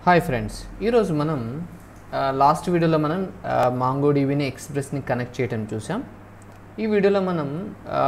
hi friends ఈరోజు మనం last వీడియోలో మనం మాంగో డివిని ఎక్స్ప్రెస్ని కనెక్ట్ చేయటం చూసాం ఈ వీడియోలో మనం ఆ,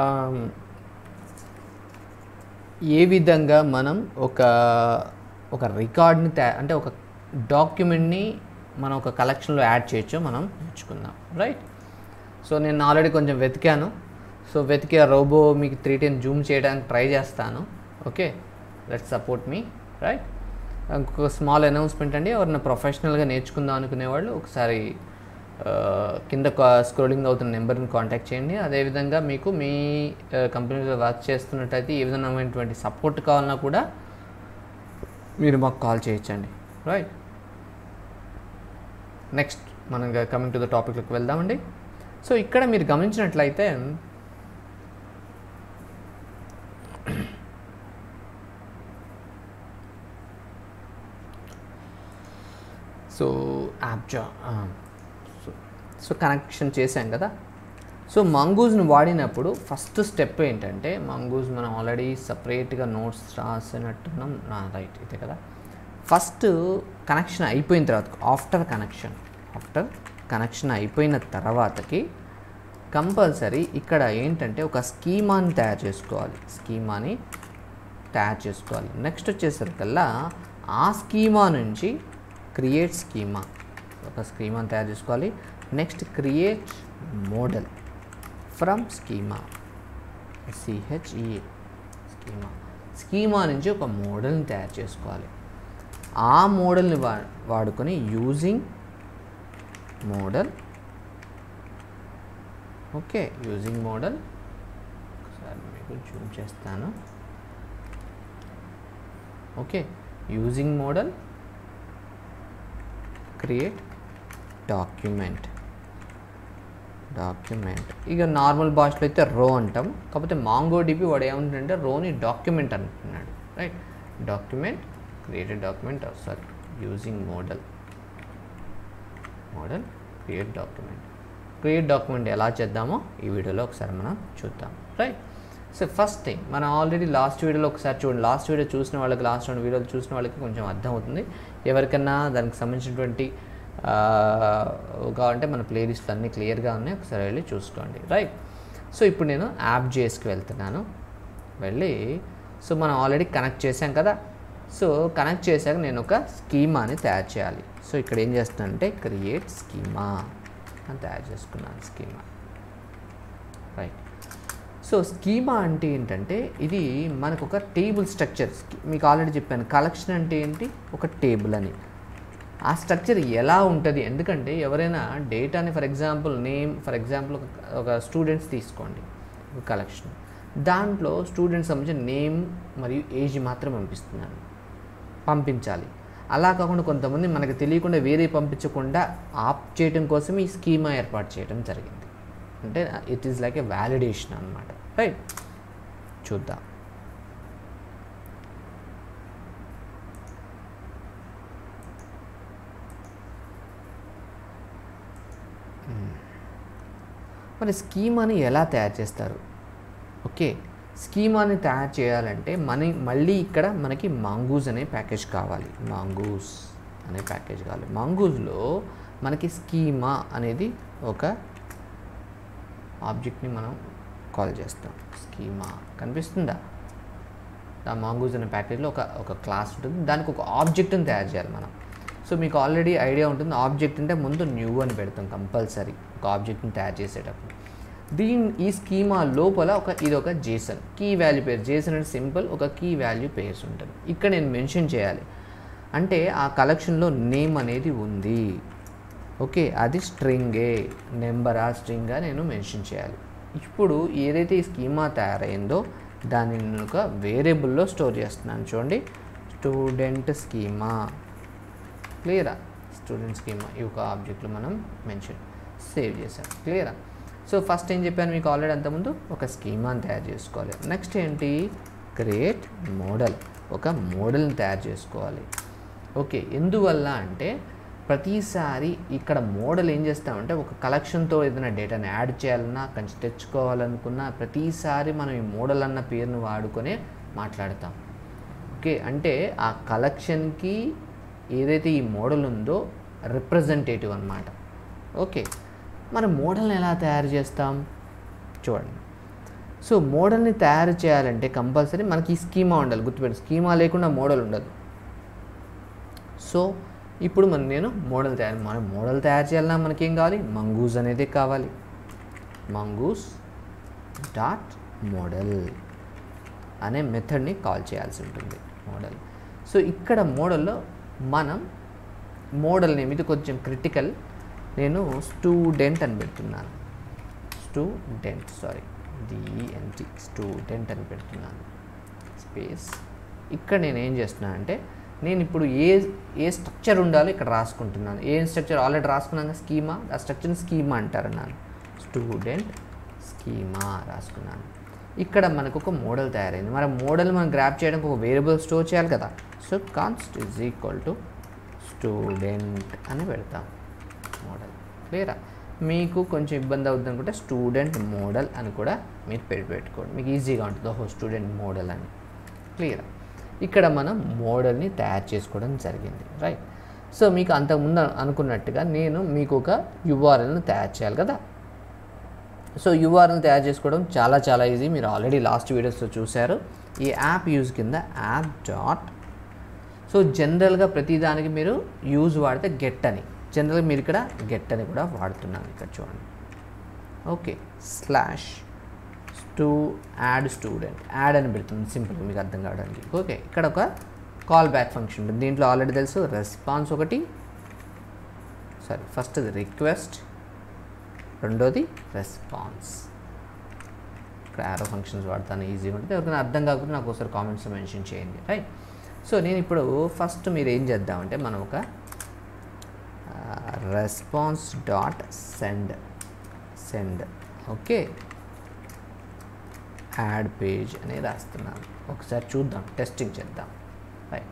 ఏ విధంగా మనం ఒక ఒక రికార్డ్ని తయా అంటే ఒక డాక్యుమెంట్ని మనం ఒక కలెక్షన్లో యాడ్ చేయొచ్చో మనం నేర్చుకుందాం రైట్ సో నేను ఆల్రెడీ కొంచెం వెతికాను సో వెతికి ఆ రోబో మీకు త్రీ టెన్ జూమ్ చేయడానికి ట్రై చేస్తాను ఓకే లెట్ సపోర్ట్ మీ రైట్ ఇంకొక స్మాల్ అనౌన్స్మెంట్ అండి ఎవరైనా ప్రొఫెషనల్గా నేర్చుకుందాం అనుకునే వాళ్ళు ఒకసారి ఆ, కింద స్క్రోలింగ్ అవుతున్న నెంబర్ని కాంటాక్ట్ చేయండి అదేవిధంగా మీకు మీ కంపెనీలో వర్క్ చేస్తున్నట్టయితే ఏ విధమైనటువంటి సపోర్ట్ కావాలన్నా కూడా మీరు మాకు కాల్ చేయొచ్చండి రైట్ నెక్స్ట్ మనం కమింగ్ టు ద టాపిక్లోకి వెళ్దామండి సో ఇక్కడ మీరు గమనించినట్లయితే సో యాప్ జా సో సో కనెక్షన్ చేశాం కదా సో మంగూజ్ని వాడినప్పుడు ఫస్ట్ స్టెప్ ఏంటంటే మంగూజ్ మనం ఆల్రెడీ సపరేట్గా నోట్స్ రాసినట్టున్నాం నా రైట్ ఇదే కదా ఫస్ట్ కనెక్షన్ అయిపోయిన తర్వాత ఆఫ్టర్ కనెక్షన్ ఆఫ్టర్ కనెక్షన్ అయిపోయిన తర్వాతకి కంపల్సరీ ఇక్కడ ఏంటంటే ఒక స్కీమాని తయారు చేసుకోవాలి స్కీమాని తయారు చేసుకోవాలి నెక్స్ట్ వచ్చేసరికల్లా ఆ స్కీమా నుంచి క్రియేట్ స్కీమా ఒక స్కీమాని తయారు చేసుకోవాలి next create model from schema సిహెచ్ఈ స్కీమా స్కీమా నుంచి ఒక మోడల్ని తయారు చేసుకోవాలి ఆ మోడల్ని వా వాడుకొని using model okay using model ఒకసారి మీకు జూమ్ చేస్తాను okay using model create document document ఇక నార్మల్ భాషలో అయితే రో అంటాం కాకపోతే మాంగో డిపి వాడు ఏమంటుందంటే రోని డాక్యుమెంట్ అంటున్నాడు right document created document sorry using model model create document create document ఎలా చేద్దామో ఈ వీడియోలో ఒకసారి మనం చూద్దాం రైట్ సో ఫస్ట్ థింగ్ మనం ఆల్రెడీ లాస్ట్ వీడియోలో ఒకసారి చూడండి లాస్ట్ వీడియో చూసిన వాళ్ళకి లాస్ట్ రెండు వీడియోలు చూసిన వాళ్ళకి కొంచెం అర్థం అవుతుంది ఎవరికన్నా దానికి సంబంధించినటువంటి ఆ, కావాలంటే మన ప్లేలిస్ట్లు అన్నీ క్లియర్గా ఉన్నాయి ఒకసారి వెళ్ళి చూసుకోండి రైట్ సో ఇప్పుడు నేను యాప్ జేఎస్కి వెళ్తున్నాను వెళ్ళి సో మనం ఆల్రెడీ కనెక్ట్ చేసాం కదా సో కనెక్ట్ చేశాక నేను ఒక స్కీమాని తయారు చేయాలి సో ఇక్కడ ఏం చేస్తానంటే క్రియేట్ స్కీమా అని తయారు చేసుకున్నాను స్కీమా రైట్ సో స్కీమా అంటే ఏంటంటే ఇది మనకు ఒక టేబుల్ స్ట్రక్చర్ మీకు ఆల్రెడీ చెప్పాను కలెక్షన్ అంటే ఏంటి ఒక టేబుల్ అని ఆ స్ట్రక్చర్ ఎలా ఉంటుంది ఎందుకంటే ఎవరైనా డేటాని for example name for example ఒక ఒక స్టూడెంట్స్ తీసుకోండి ఒక కలెక్షన్ దాంట్లో స్టూడెంట్స్ సంబంధించిన నేమ్ మరియు ఏజ్ మాత్రం పంపిస్తున్నాను పంపించాలి అలా కాకుండా కొంతమంది మనకు తెలియకుండా వేరే పంపించకుండా ఆప్ చేయడం కోసం ఈ స్కీమా ఏర్పాటు చేయడం జరిగింది అంటే it is like a validation అనమాట రైట్ చూద్దాం మరి స్కీమాని ఎలా తయారు చేస్తారు ఓకే స్కీమాని తయారు చేయాలంటే మన మళ్ళీ ఇక్కడ మనకి మాంగూస్ అనే ప్యాకేజ్ కావాలి మాంగూస్ అనే ప్యాకేజ్ కావాలి మాంగూస్లో మనకి స్కీమా అనేది ఒక ఆబ్జెక్ట్ని మనం కాల్ చేస్తాం స్కీమా కనిపిస్తుందా ఆ మాంగూస్ అనే ప్యాకేజ్లో ఒక ఒక క్లాస్ ఉంటుంది దానికి ఒక ఆబ్జెక్ట్ని తయారు చేయాలి మనం సో మీకు ఆల్రెడీ ఐడియా ఉంటుంది ఆబ్జెక్ట్ అంటే ముందు న్యూ అని పెడతాం కంపల్సరీ ఒక ఆబ్జెక్ట్ని తయారు చేసేటప్పుడు దీని ఈ స్కీమా లోపల ఒక ఇది ఒక జేసన్ కీ వాల్యూ పేరు జేసన్ అంటే సింపుల్ ఒక కీ వాల్యూ పేర్స్ ఉంటుంది ఇక్కడ నేను మెన్షన్ చేయాలి అంటే ఆ కలెక్షన్లో నేమ్ అనేది ఉంది ఓకే అది స్ట్రింగే నెంబరా స్ట్రింగా నేను మెన్షన్ చేయాలి ఇప్పుడు ఏదైతే ఈ స్కీమా తయారైందో దాన్ని నేను ఒక వేరియబుల్లో స్టోర్ చేస్తున్నాను చూడండి స్టూడెంట్ స్కీమా క్లియరా స్టూడెంట్ స్కీమా ఈ ఒక ఆబ్జెక్ట్లో మనం మెన్షన్ సేవ్ చేసాం క్లియరా సో ఫస్ట్ ఏం చెప్పాను మీకు ఆల్రెడీ అంతకుముందు ఒక స్కీమాని తయారు చేసుకోవాలి నెక్స్ట్ ఏంటి క్రియేట్ మోడల్ ఒక మోడల్ని తయారు చేసుకోవాలి ఓకే ఎందువల్ల అంటే ప్రతిసారి ఇక్కడ మోడల్ ఏం చేస్తామంటే ఒక కలెక్షన్తో ఏదైనా డేటాని యాడ్ చేయాలన్నా కొంచెం తెచ్చుకోవాలనుకున్నా ప్రతిసారి మనం ఈ మోడల్ అన్న పేరును వాడుకొనే మాట్లాడతాం ఓకే అంటే ఆ కలెక్షన్కి ఏదైతే ఈ మోడల్ ఉందో రిప్రజెంటేటివ్ అన్నమాట ఓకే మరి మోడల్ని ఎలా తయారు చేస్తాం చూడండి సో మోడల్ని తయారు చేయాలంటే కంపల్సరీ మనకి ఈ స్కీమా ఉండాలి గుర్తుపెట్టి స్కీమా లేకుండా మోడల్ ఉండదు సో ఇప్పుడు మనం నేను మోడల్ తయారు మనం మోడల్ తయారు చేయాలన్నా మనకేం కావాలి మంగూస్ అనేది కావాలి మంగూస్ డాట్ మోడల్ అనే మెథడ్ని కాల్ చేయాల్సి ఉంటుంది మోడల్ సో ఇక్కడ మోడల్లో మనం మోడల్ నేమ్ ఇది కొంచెం క్రిటికల్ నేను స్టూడెంట్ అని పెడుతున్నాను స్టూడెంట్ సారీ డిఎన్టీ స్టూడెంట్ అని పెడుతున్నాను స్పేస్ ఇక్కడ నేను ఏం చేస్తున్నాను అంటే నేను ఇప్పుడు ఏ ఏ స్ట్రక్చర్ ఉండాలో ఇక్కడ రాసుకుంటున్నాను ఏ స్ట్రక్చర్ ఆల్రెడీ రాసుకున్నాను స్కీమా ఆ స్ట్రక్చర్ని స్కీమా అంటారు అన్నాను స్టూడెంట్ స్కీమా రాసుకున్నాను ఇక్కడ మనకు ఒక మోడల్ తయారైంది మరి మోడల్ మనం గ్రాప్ చేయడానికి ఒక వేరియబుల్ స్టోర్ చేయాలి కదా so const is equal to student అని పెడతాం మోడల్ క్లియరా మీకు కొంచెం ఇబ్బంది అవుతుంది అనుకుంటే స్టూడెంట్ మోడల్ అని కూడా మీరు పెట్టి పెట్టుకోండి మీకు ఈజీగా ఉంటుంది ఓహో స్టూడెంట్ మోడల్ అని క్లియర్ ఇక్కడ మనం మోడల్ని తయారు చేసుకోవడం జరిగింది రైట్ సో మీకు అంతకుముందు అనుకున్నట్టుగా నేను మీకు ఒక యుఆర్ఎల్ని తయారు చేయాలి కదా సో యూఆర్ఎల్ తయారు చేసుకోవడం చాలా చాలా ఈజీ మీరు ఆల్రెడీ లాస్ట్ వీడియోస్లో చూశారు ఈ యాప్ యూజ్ కింద యాప్ డాట్ సో జనరల్గా ప్రతిదానికి మీరు యూజ్ వాడితే గెట్ అని జనరల్గా మీరు ఇక్కడ గెట్ అని కూడా వాడుతున్నాను ఇక్కడ చూడండి okay slash stu add student add అని పెడుతుంది సింపుల్ మీకు అర్థం కావడానికి ఓకే ఇక్కడ ఒక కాల్ బ్యాక్ ఫంక్షన్ ఉంటుంది దీంట్లో ఆల్రెడీ తెలుసు రెస్పాన్స్ ఒకటి సారీ ఫస్ట్ రిక్వెస్ట్ రెండోది రెస్పాన్స్ ఇక్కడ యారో ఫంక్షన్స్ వాడతాను ఈజీగా ఉంటుంది ఎవరికైనా అర్థం కాకపోతే నాకు ఒకసారి కామెంట్స్ మెన్షన్ చేయండి రైట్ సో నేను ఇప్పుడు ఫస్ట్ మీరు ఏం చేద్దామంటే మనం ఒక response dot send send okay add page అనేది రాస్తున్నాను ఒకసారి చూద్దాం టెస్టింగ్ చేద్దాం రైట్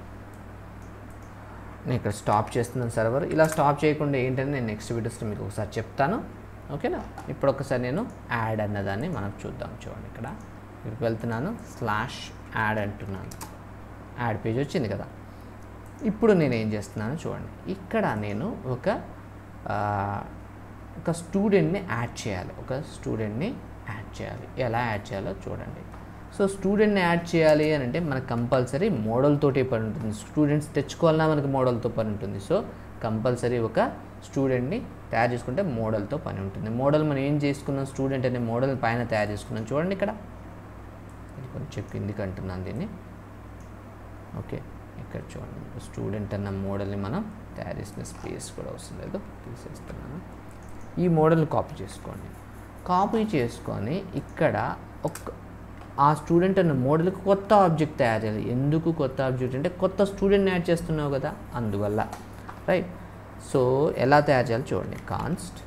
నేను ఇక్కడ స్టాప్ చేస్తున్నాను సర్వర్ ఇలా స్టాప్ చేయకుండా ఏంటని నేను నెక్స్ట్ వీడియోస్లో మీకు ఒకసారి చెప్తాను ఓకేనా ఇప్పుడు ఒకసారి నేను యాడ్ అన్నదాన్ని మనం చూద్దాం చూడండి ఇక్కడ ఇక్కడికి వెళ్తున్నాను స్లాష్ యాడ్ అంటున్నాను యాడ్ పేజ్ వచ్చింది కదా ఇప్పుడు నేను ఏం చేస్తున్నాను చూడండి ఇక్కడ నేను ఒక ఆ, ఒక స్టూడెంట్ని యాడ్ చేయాలి ఒక స్టూడెంట్ని యాడ్ చేయాలి ఎలా యాడ్ చేయాలో చూడండి సో స్టూడెంట్ని యాడ్ చేయాలి అని అంటే మనకు కంపల్సరీ మోడల్ తోటే పని ఉంటుంది స్టూడెంట్స్ తెచ్చుకోవాలన్నా మనకి మోడల్తో పని ఉంటుంది సో కంపల్సరీ ఒక స్టూడెంట్ని తయారు చేసుకుంటే మోడల్తో పని ఉంటుంది మోడల్ మనం ఏం చేసుకున్నాం స్టూడెంట్ అనే మోడల్ పైన తయారు చేసుకున్నాం చూడండి ఇక్కడ ఇది కొంచెం కిందికి అంటున్నాను దీన్ని ఓకే ఇక్కడ చూడండి స్టూడెంట్ అన్న మోడల్ని మనం తయారు చేసిన స్పేస్ కూడా అవసరం లేదు తీసేస్తున్నాను ఈ మోడల్ని కాపీ చేసుకోండి కాపీ చేసుకొని ఇక్కడ ఒక ఆ స్టూడెంట్ అన్న మోడల్కి కొత్త ఆబ్జెక్ట్ తయారు చేయాలి ఎందుకు కొత్త ఆబ్జెక్ట్ అంటే కొత్త స్టూడెంట్ని యాడ్ చేస్తున్నావు కదా అందువల్ల రైట్ సో ఎలా తయారు చేయాలి చూడండి కాన్స్ట్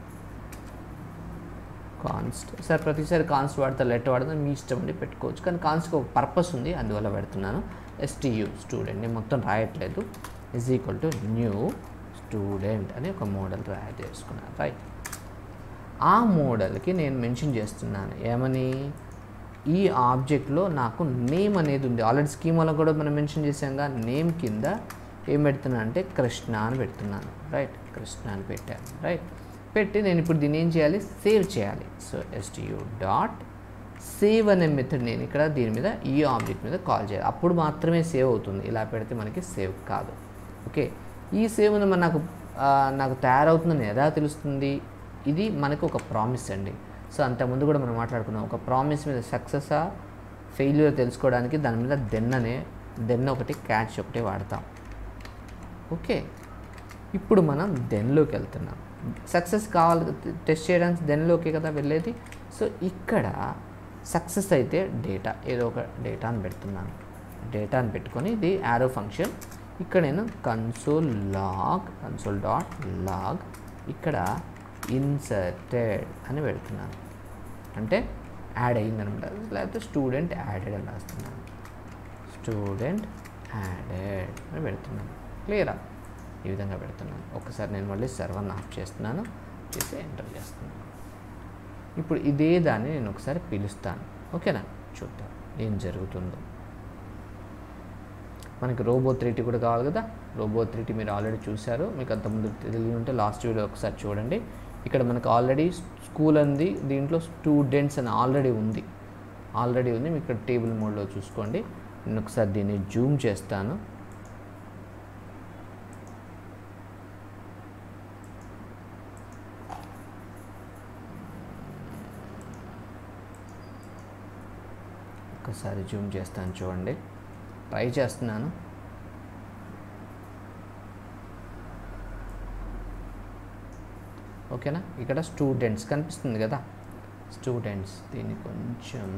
కాన్స్ట్ సార్ ప్రతిసారి కాన్స్ట్ వాడతా లెటర్ వాడతా మీ ఇష్టం అండి పెట్టుకోవచ్చు కానీ కాన్స్ట్కి ఒక పర్పస్ ఉంది అందువల్ల పెడుతున్నాను ఎస్టీయూ స్టూడెంట్ నేను మొత్తం రాయట్లేదు is equal to new student అని ఒక మోడల్ తయారు చేసుకున్నాను రైట్ ఆ మోడల్కి నేను మెన్షన్ చేస్తున్నాను ఏమని ఈ ఆబ్జెక్ట్లో నాకు నేమ్ అనేది ఉంది ఆల్రెడీ స్కీమాలో కూడా మనం మెన్షన్ చేసాంగా నేమ్ కింద ఏం పెడుతున్నాను అంటే కృష్ణ అని పెడుతున్నాను రైట్ కృష్ణ అని పెట్టాను రైట్ పెట్టి నేను ఇప్పుడు దీన్ని ఏం చేయాలి సేవ్ చేయాలి సో ఎస్టియూ డాట్ సేవ్ అనే మెథడ్ నేను ఇక్కడ దీని మీద ఈ ఆబ్జెక్ట్ మీద కాల్ చేయాలి అప్పుడు మాత్రమే సేవ్ అవుతుంది ఇలా పెడితే మనకి సేవ్ కాదు ఓకే ఈ సేవ్ మన నాకు ఆ, నాకు తయారవుతుందని ఎలా తెలుస్తుంది ఇది మనకు ఒక ప్రామిస్ అండి సో అంతకుముందు కూడా మనం మాట్లాడుకున్నాం ఒక ప్రామిస్ మీద సక్సెసా ఫెయిల్యూర్ తెలుసుకోవడానికి దాని మీద దెన్ అనే దెన్ ఒకటి క్యాచ్ ఒకటి వాడతాం ఓకే ఇప్పుడు మనం దెన్లోకి వెళ్తున్నాం సక్సెస్ కావాలి టెస్ట్ చేయడానికి దెన్లోకే కదా వెళ్ళేది సో ఇక్కడ సక్సెస్ అయితే డేటా ఏదో ఒక డేటా అని పెడుతున్నాను డేటా అని పెట్టుకొని ఇది యారో ఫంక్షన్ ఇక్కడ నేను console log console dot log ఇక్కడ ఇన్సర్టెడ్ అని పెడుతున్నాను అంటే యాడ్ అయ్యిందనమాట లేకపోతే స్టూడెంట్ యాడెడ్ అని రాస్తున్నాను స్టూడెంట్ యాడెడ్ అని పెడుతున్నాను క్లియరా ఈ విధంగా పెడుతున్నాను ఒకసారి నేను మళ్ళీ సర్వర్ని ఆఫ్ చేస్తున్నాను చేసి ఎంటర్ చేస్తున్నాను ఇప్పుడు ఇదే దాన్ని నేను ఒకసారి పిలుస్తాను ఓకేనా చూద్దాం ఏం జరుగుతుందో మనకి రోబో త్రీటీ కూడా కావాలి కదా రోబో త్రీటీ మీరు ఆల్రెడీ చూశారు మీకు అంతకుముందు తెలియని ఉంటే లాస్ట్ వీడియో ఒకసారి చూడండి ఇక్కడ మనకు ఆల్రెడీ స్కూల్ అంది దీంట్లో స్టూడెంట్స్ అని ఆల్రెడీ ఉంది ఆల్రెడీ ఉంది మీకు ఇక్కడ టేబుల్ మోడ్లో చూసుకోండి నేను ఒకసారి దీన్ని జూమ్ చేస్తాను ఒకసారి జూమ్ చేస్తాను చూడండి ట్రై చేస్తున్నాను ఓకేనా ఇక్కడ స్టూడెంట్స్ కనిపిస్తుంది కదా స్టూడెంట్స్ దీన్ని కొంచెం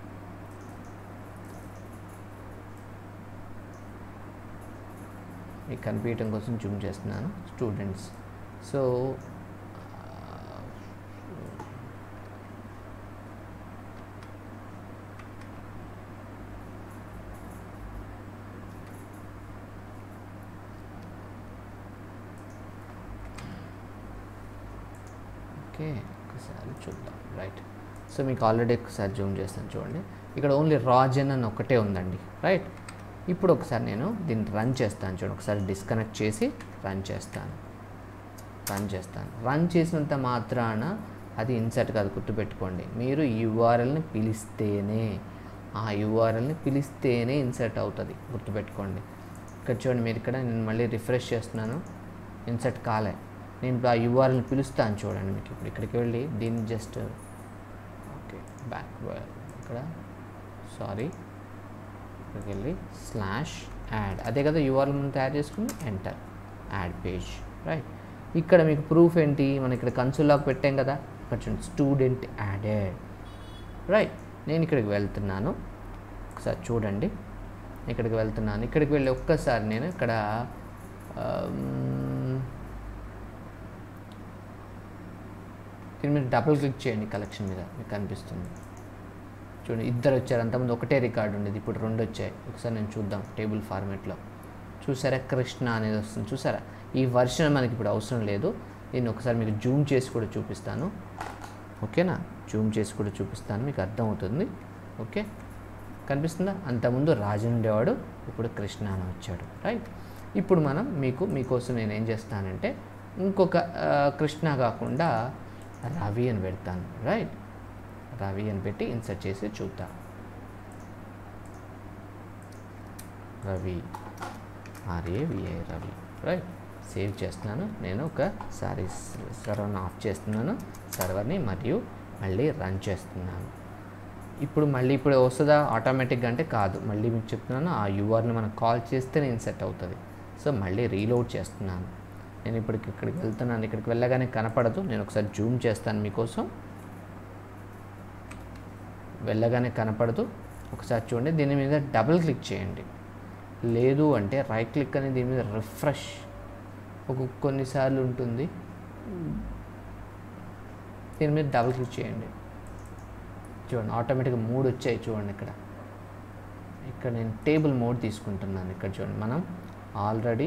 మీకు కనిపించడం కోసం జూమ్ చేస్తున్నాను స్టూడెంట్స్ సో ఓకే ఒకసారి చూద్దాం రైట్ సో మీకు ఆల్రెడీ ఒకసారి జూమ్ చేస్తాను చూడండి ఇక్కడ ఓన్లీ రాజన్ అని ఒకటే ఉందండి రైట్ ఇప్పుడు ఒకసారి నేను దీన్ని రన్ చేస్తాను చూడండి ఒకసారి డిస్కనెక్ట్ చేసి రన్ చేస్తాను రన్ చేస్తాను రన్ చేసినంత మాత్రాన అది ఇన్సర్ట్ కాదు గుర్తుపెట్టుకోండి మీరు యూఆర్ఎల్ని పిలిస్తేనే ఆ యూఆర్ఎల్ని పిలిస్తేనే ఇన్సర్ట్ అవుతుంది గుర్తుపెట్టుకోండి ఇక్కడ చూడండి మీరు ఇక్కడ నేను మళ్ళీ రిఫ్రెష్ చేస్తున్నాను ఇన్సర్ట్ కాలే నేను ఇప్పుడు ఆ యూఆర్ఎల్ని పిలుస్తాను చూడండి మీకు ఇప్పుడు ఇక్కడికి వెళ్ళి దీన్ని జస్ట్ ఓకే బ్యాక్ ఇక్కడ సారీ ఇక్కడికి వెళ్ళి స్లాష్ యాడ్ అదే కదా యూఆర్ఎల్ మనం తయారు చేసుకుని ఎంటర్ యాడ్ పేజ్ రైట్ ఇక్కడ మీకు ప్రూఫ్ ఏంటి మనం ఇక్కడ కన్సోల్లోకి పెట్టాం కదా ఇక్కడ చూడండి స్టూడెంట్ యాడెడ్ రైట్ నేను ఇక్కడికి వెళ్తున్నాను ఒకసారి చూడండి ఇక్కడికి వెళ్తున్నాను ఇక్కడికి వెళ్ళి ఒక్కసారి నేను ఇక్కడ దీని మీద డబుల్ క్లిక్ చేయండి కలెక్షన్ మీద మీకు కనిపిస్తుంది చూడండి ఇద్దరు వచ్చారు అంతకుముందు ఒకటే రికార్డు ఉండేది ఇప్పుడు రెండు వచ్చాయి ఒకసారి నేను చూద్దాం టేబుల్ ఫార్మేట్లో చూసారా కృష్ణ అనేది వస్తుంది చూసారా ఈ వర్షన్ మనకి ఇప్పుడు అవసరం లేదు దీన్ని ఒకసారి మీకు జూమ్ చేసి కూడా చూపిస్తాను ఓకేనా జూమ్ చేసి కూడా చూపిస్తాను మీకు అర్థమవుతుంది ఓకే కనిపిస్తుందా అంతకుముందు రాజు ఉండేవాడు ఇప్పుడు కృష్ణ అని వచ్చాడు రైట్ ఇప్పుడు మనం మీకు మీకోసం నేను ఏం చేస్తానంటే ఇంకొక ఆ, కృష్ణ కాకుండా రవి అని పెడతాను రైట్ రవి అని పెట్టి ఇన్సర్ట్ చేసి చూద్దాం Ravi R A V I Ravi right save చేస్తున్నాను నేను ఒకసారి సర్వర్ని ఆఫ్ చేస్తున్నాను సర్వర్ని మరియు మళ్ళీ రన్ చేస్తున్నాను ఇప్పుడు మళ్ళీ ఇప్పుడు వస్తుందా ఆటోమేటిక్గా అంటే కాదు మళ్ళీ మీకు చెప్తున్నాను ఆ యూఆర్ని మనం కాల్ చేస్తేనే ఇన్సెట్ అవుతుంది సో మళ్ళీ రీలోడ్ చేస్తున్నాను నేను ఇప్పటికి ఇక్కడికి వెళ్తున్నాను ఇక్కడికి వెళ్ళగానే కనపడదు నేను ఒకసారి జూమ్ చేస్తాను మీకోసం వెళ్ళగానే కనపడదు ఒకసారి చూడండి దీని మీద డబుల్ క్లిక్ చేయండి లేదు అంటే రైట్ క్లిక్ అనేది దీని మీద రిఫ్రెష్ ఒక కొన్నిసార్లు ఉంటుంది దీని మీద డబుల్ క్లిక్ చేయండి చూడండి ఆటోమేటిక్గా మూడు వచ్చాయి చూడండి ఇక్కడ ఇక్కడ నేను టేబుల్ మోడ్ తీసుకుంటున్నాను ఇక్కడ చూడండి మనం ఆల్రెడీ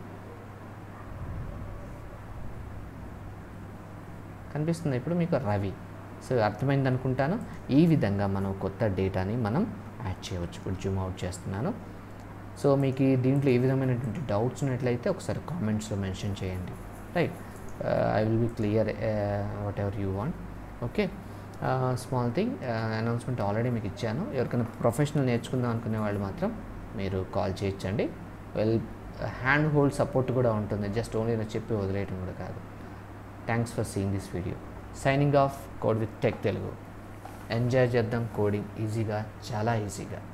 కనిపిస్తుంది ఇప్పుడు మీకు రవి సో అర్థమైంది అనుకుంటాను ఈ విధంగా మనం కొత్త డేటాని మనం యాడ్ చేయవచ్చు ఇప్పుడు జూమ్ అవుట్ చేస్తున్నాను సో మీకు ఈ దీంట్లో ఏ విధమైనటువంటి డౌట్స్ ఉన్నట్లయితే ఒకసారి కామెంట్స్లో మెన్షన్ చేయండి right I will be clear whatever you want okay small thing announcement already మీకు ఇచ్చాను ఎవరికైనా ప్రొఫెషనల్ నేర్చుకుందాం అనుకునే వాళ్ళు మాత్రం మీరు కాల్ చేయొచ్చండి వెల్ హ్యాండ్ హోల్డ్ సపోర్ట్ కూడా ఉంటుంది జస్ట్ ఓన్లీ నేను చెప్పి వదిలేయడం కూడా కాదు thanks for seeing this video signing off code with tech Telugu enjoy చేద్దాం కోడింగ్ ఈజీగా చాలా ఈజీగా